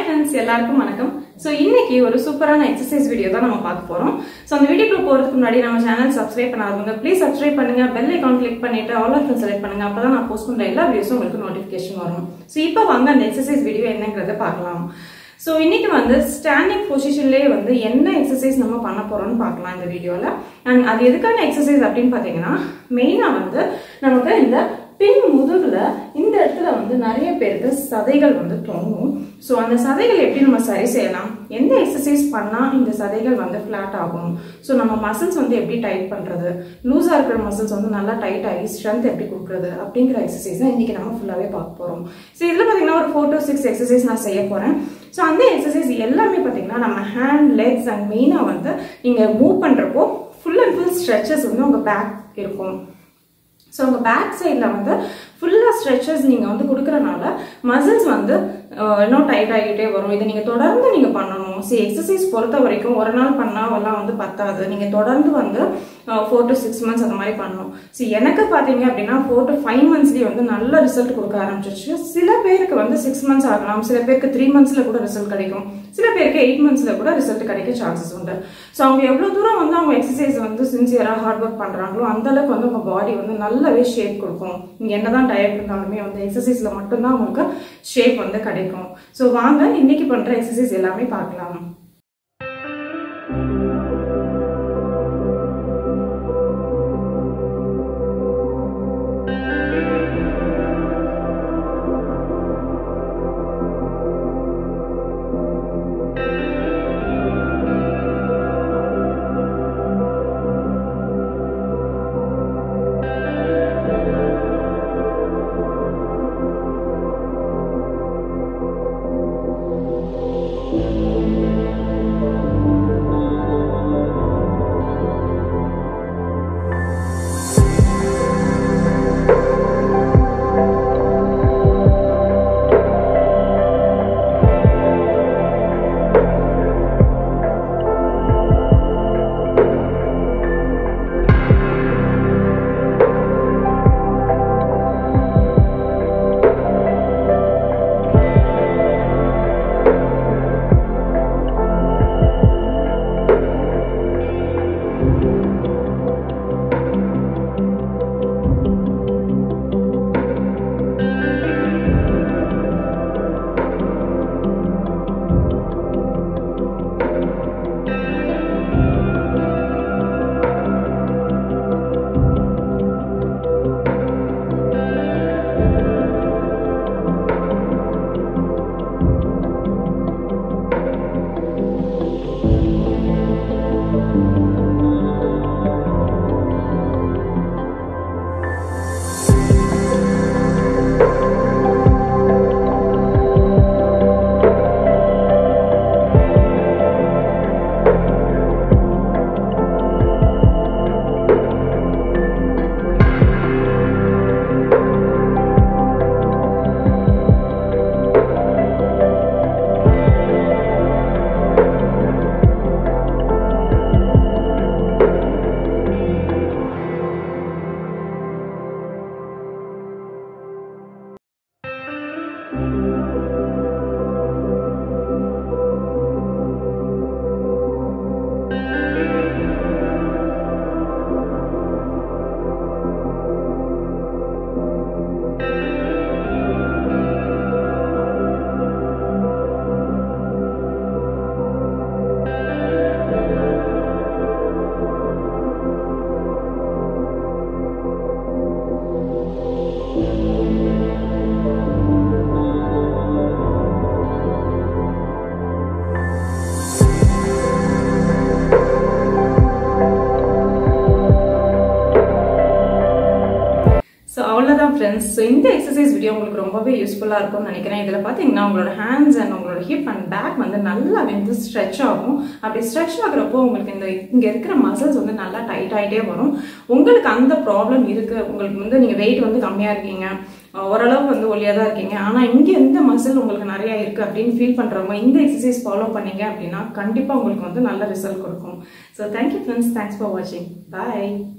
friends எல்லாருக்கும் வணக்கம் so இன்னைக்கு ஒரு சூப்பரான எக்ஸசைஸ் வீடியோ தான் நம்ம பார்க்க போறோம் ஸோ அந்த வீடியோக்குள்ள போறதுக்கு முன்னாடி நம்ம சேனல் சப்ஸ்கிரைப் பண்ணாதவங்க ப்ளீஸ் சப்ஸ்கிரைப் பண்ணுங்க பெல் ஐக்கான் கிளிக் பண்ணிட்டு ஆல் ஆப்ஷன் செலக்ட் பண்ணுங்க அப்பதான் நான் போஸ்ட் பண்ற எல்லா வீடியோஸும் உங்களுக்கு நோட்டிஃபிகேஷன் வரும் ஸோ இப்போ வாங்க அந்த எக்ஸசைஸ் வீடியோ என்னங்கிறத பார்க்கலாம் ஸோ இன்னைக்கு வந்து ஸ்டாண்டிங் பொசிஷன்லேயே வந்து என்ன எக்ஸசைஸ் நம்ம பண்ண போறோம்னு பார்க்கலாம் இந்த வீடியோவில் அண்ட் அது எதுக்கான எக்ஸசைஸ் அப்படின்னு பார்த்தீங்கன்னா மெயினாக வந்து நமக்கு இந்த பின் முதுகுல இந்த இடத்துல வந்து நிறைய பேருக்கு சதைகள் வந்து தொங்கும் ஸோ அந்த சதைகள் எப்படி நம்ம சரி செய்யலாம் எந்த எக்ஸசைஸ் பண்ணால் இந்த சதைகள் வந்து ஃப்ளாட் ஆகும் ஸோ நம்ம மசில்ஸ் வந்து எப்படி டைட் பண்ணுறது லூஸாக இருக்கிற மசில்ஸ் வந்து நல்லா டைட் ஆகி ஸ்ட்ரென்த் எப்படி கொடுக்குறது அப்படிங்கிற எக்ஸசைஸ் தான் இன்றைக்கி நம்ம ஃபுல்லாகவே பார்க்க போகிறோம் ஸோ இதில் பார்த்தீங்கன்னா ஒரு ஃபோர் டு சிக்ஸ் எக்ஸசைஸ் நான் செய்ய போகிறேன் ஸோ அந்த எக்ஸசைஸ் எல்லாமே பார்த்தீங்கன்னா நம்ம ஹேண்ட் லெக்ஸ் அண்ட் மெயினாக வந்து நீங்கள் மூவ் பண்ணுறப்போ ஃபுல் அண்ட் ஃபுல் ஸ்ட்ரெச்சஸ் வந்து உங்கள் பேக் இருக்கும் ஸோ உங்கள் பேக் சைடில் வந்து ஃபுல்லாக ஸ்ட்ரெச்சஸ் நீங்கள் வந்து கொடுக்குறனால மசில்ஸ் வந்து இன்னும் டைட் ஆகிட்டே வரும் இதை நீங்கள் தொடர்ந்து நீங்கள் பண்ணணும் சி எக்ஸசைஸ் பொறுத்த வரைக்கும் ஒரு நாள் பண்ணால் எல்லாம் வந்து பத்தாது நீங்கள் தொடர்ந்து வந்து ஃபோர் டு சிக்ஸ் மந்த்ஸ் அந்த மாதிரி பண்ணணும் ஸோ எனக்கு பார்த்தீங்க அப்படின்னா ஃபோர் டு ஃபைவ் மந்த்ஸ்லேயே வந்து நல்ல ரிசல்ட் கொடுக்க ஆரம்பிச்சிச்சு சில பேருக்கு வந்து சிக்ஸ் மந்த்ஸ் ஆகலாம் சில பேருக்கு த்ரீ மந்த்ஸில் கூட ரிசல்ட் கிடைக்கும் சில பேருக்கு எயிட் மந்த்ஸில் கூட ரிசல்ட் கிடைக்க சான்சஸ் உண்டு ஸோ அவங்க எவ்வளோ தூரம் வந்து அவங்க எக்ஸசைஸ் வந்து சின்சியராக ஹார்ட் ஒர்க் பண்ணுறாங்களோ அந்தளவுக்கு வந்து உங்கள் பாடி வந்து நல்லாவே ஷேப் கொடுக்கும் நீங்கள் என்னதான் டயட் இருந்தாலுமே வந்து எக்ஸசைஸில் மட்டும்தான் உங்களுக்கு ஷேப் வந்து கிடைக்கும் ஸோ வாங்க இன்னைக்கு பண்ணுற எக்ஸசைஸ் எல்லாமே பார்க்கலாம் ஸோ அவ்வளோதான் ஃப்ரெண்ட்ஸ் ஸோ இந்த எக்ஸசைஸ் வீடியோ உங்களுக்கு ரொம்பவே யூஸ்ஃபுல்லாக இருக்கும்னு நினைக்கிறேன் இதில் பார்த்தீங்கன்னா உங்களோட ஹேண்ட்ஸ் அண்ட் உங்களோட ஹிப் அண்ட் பேக் வந்து நல்லா வந்து ஸ்ட்ரெச் ஆகும் அப்படி ஸ்ட்ரெச் ஆகுறப்போ உங்களுக்கு இந்த இங்கே இருக்கிற மசில்ஸ் வந்து நல்லா டைட் ஆகிட்டே வரும் உங்களுக்கு அந்த ப்ராப்ளம் இருக்குது உங்களுக்கு வந்து நீங்கள் வெயிட் வந்து கம்மியாக இருக்கீங்க ஓரளவு வந்து ஒல்லியாக தான் இருக்கீங்க ஆனால் இங்கே எந்த மசில் உங்களுக்கு நிறையா இருக்குது அப்படின்னு ஃபீல் பண்ணுறவங்க இந்த எக்ஸசைஸ் ஃபாலோ பண்ணீங்க அப்படின்னா கண்டிப்பாக உங்களுக்கு வந்து நல்ல ரிசல்ட் கொடுக்கும் so thank you friends thanks for வாட்சிங் பாய்